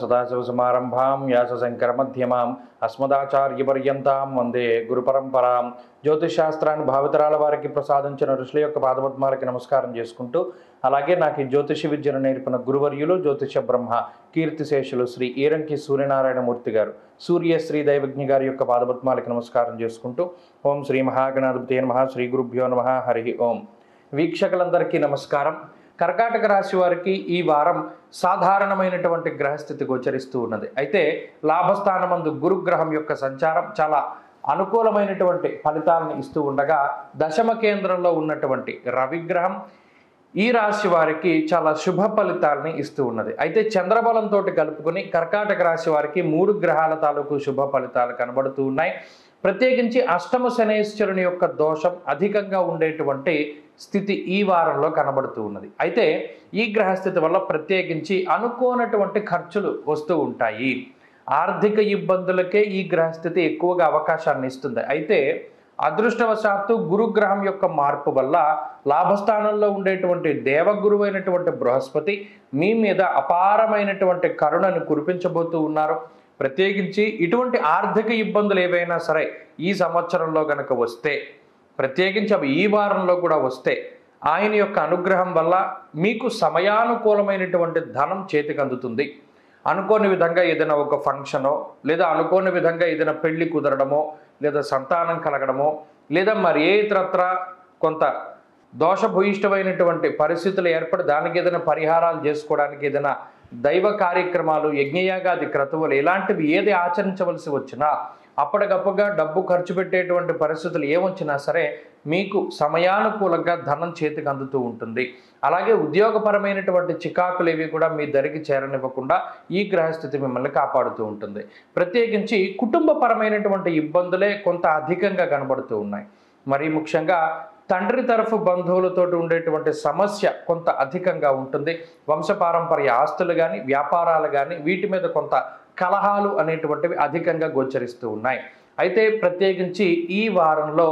సదాశివసమారంభాం వ్యాసశంకరమధ్యమాం అస్మదాచార్యపర్యంతాం వందే గురుపరంపరాం జ్యోతిషాస్త్రాన్ని భావితరాల వారికి ప్రసాదించిన ఋషుల యొక్క పాదపద్మాలకి నమస్కారం చేసుకుంటూ అలాగే నాకు ఈ జ్యోతిష విద్యను నేర్పిన గురువర్యులు జ్యోతిష బ్రహ్మ కీర్తిశేషులు శ్రీ ఈరంకి సూర్యనారాయణమూర్తి గారు సూర్య శ్రీ దైవజ్ఞ గారి యొక్క పాదపద్మాలకి నమస్కారం చేసుకుంటూ ఓం శ్రీ మహాగణాధిపతి నమ శ్రీ గురుభ్యో నమ హరి ఓం వీక్షకులందరికీ నమస్కారం కర్కాటక రాశి వారికి ఈ వారం సాధారణమైనటువంటి గ్రహస్థితి గోచరిస్తూ ఉన్నది అయితే లాభస్థానమందు గురుగ్రహం యొక్క సంచారం చాలా అనుకూలమైనటువంటి ఫలితాలను ఇస్తూ ఉండగా దశమ కేంద్రంలో ఉన్నటువంటి రవిగ్రహం ఈ రాశి వారికి చాలా శుభ ఫలితాలని ఇస్తూ ఉన్నది అయితే చంద్రబలంతో కలుపుకొని కర్కాటక రాశి వారికి మూడు గ్రహాల తాలూకు శుభ ఫలితాలు కనబడుతూ ఉన్నాయి ప్రత్యేకించి అష్టమ శనేశ్వరుని యొక్క దోషం అధికంగా ఉండేటువంటి స్థితి ఈ వారంలో కనబడుతూ ఉన్నది అయితే ఈ గ్రహస్థితి వల్ల ప్రత్యేకించి అనుకోనటువంటి ఖర్చులు వస్తూ ఉంటాయి ఆర్థిక ఇబ్బందులకే ఈ గ్రహస్థితి ఎక్కువగా అవకాశాన్ని ఇస్తుంది అయితే అదృష్టవశాత్తు గురుగ్రహం యొక్క మార్పు వల్ల లాభస్థానంలో ఉండేటువంటి దేవగురువు అయినటువంటి బృహస్పతి మీ మీద అపారమైనటువంటి కరుణను కురిపించబోతూ ఉన్నారు ప్రత్యేకించి ఇటువంటి ఆర్థిక ఇబ్బందులు ఏవైనా సరే ఈ సంవత్సరంలో గనక వస్తే ప్రత్యేకించి అవి ఈ వారంలో కూడా వస్తే ఆయన యొక్క అనుగ్రహం వల్ల మీకు సమయానుకూలమైనటువంటి ధనం చేతికి అందుతుంది అనుకోని విధంగా ఏదైనా ఒక ఫంక్షనో లేదా అనుకోని విధంగా ఏదైనా పెళ్లి కుదరడమో లేదా సంతానం కలగడమో లేదా మరి ఏ ఇతరత్ర కొంత దోషభూయిష్టమైనటువంటి పరిస్థితులు ఏర్పడి దానికి ఏదైనా పరిహారాలు చేసుకోవడానికి ఏదైనా దైవ కార్యక్రమాలు యజ్ఞయాగాది క్రతువులు ఇలాంటివి ఏది ఆచరించవలసి వచ్చినా అప్పటికప్పుగా డబ్బు ఖర్చు పెట్టేటువంటి పరిస్థితులు ఏమొచ్చినా సరే మీకు సమయానుకూలంగా ధనం చేతికి అందుతూ ఉంటుంది అలాగే ఉద్యోగపరమైనటువంటి చికాకులు ఏవి కూడా మీ దరికి చేరనివ్వకుండా ఈ గ్రహస్థితి మిమ్మల్ని కాపాడుతూ ఉంటుంది ప్రత్యేకించి కుటుంబపరమైనటువంటి ఇబ్బందులే కొంత అధికంగా కనబడుతూ ఉన్నాయి మరీ ముఖ్యంగా తండ్రి తరఫు బంధువులతో ఉండేటువంటి సమస్య కొంత అధికంగా ఉంటుంది వంశపారంపర్య ఆస్తులు కానీ వ్యాపారాలు కానీ వీటి మీద కొంత కలహాలు అనేటువంటివి అధికంగా గోచరిస్తూ ఉన్నాయి అయితే ప్రత్యేకించి ఈ వారంలో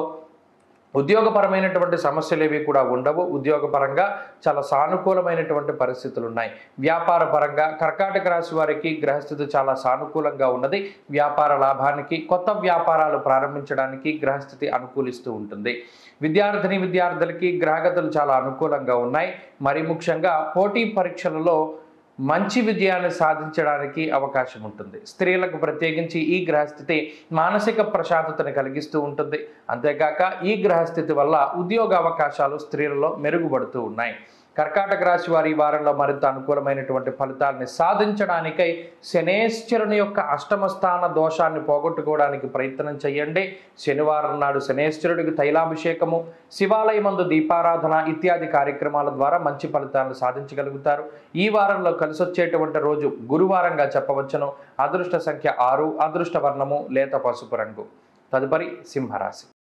ఉద్యోగపరమైనటువంటి సమస్యలు ఏవి కూడా ఉండవు ఉద్యోగపరంగా చాలా సానుకూలమైనటువంటి పరిస్థితులు ఉన్నాయి వ్యాపార పరంగా కర్కాటక రాశి వారికి గ్రహస్థితి చాలా సానుకూలంగా ఉన్నది వ్యాపార లాభానికి కొత్త వ్యాపారాలు ప్రారంభించడానికి గ్రహస్థితి అనుకూలిస్తూ ఉంటుంది విద్యార్థిని విద్యార్థులకి గ్రహగతులు చాలా అనుకూలంగా ఉన్నాయి మరి ముఖ్యంగా పోటీ పరీక్షలలో మంచి విజయాన్ని సాధించడానికి అవకాశం ఉంటుంది స్త్రీలకు ప్రత్యేకించి ఈ గ్రహస్థితి మానసిక ప్రశాంతతను కలిగిస్తూ ఉంటుంది అంతేకాక ఈ గ్రహస్థితి వల్ల ఉద్యోగ అవకాశాలు స్త్రీలలో మెరుగుపడుతూ ఉన్నాయి కర్కాటక రాశి వారి ఈ వారంలో మరింత అనుకూలమైనటువంటి ఫలితాలని సాధించడానికై శనేశ్వరుని యొక్క అష్టమ స్థాన దోషాన్ని పోగొట్టుకోవడానికి ప్రయత్నం చేయండి శనివారం నాడు శనేశ్వరుడికి తైలాభిషేకము శివాలయమందు దీపారాధన ఇత్యాది కార్యక్రమాల ద్వారా మంచి ఫలితాలను సాధించగలుగుతారు ఈ వారంలో కలిసి వచ్చేటువంటి రోజు గురువారంగా చెప్పవచ్చును అదృష్ట సంఖ్య ఆరు అదృష్ట వర్ణము లేత పసుపు రంగు తదుపరి సింహరాశి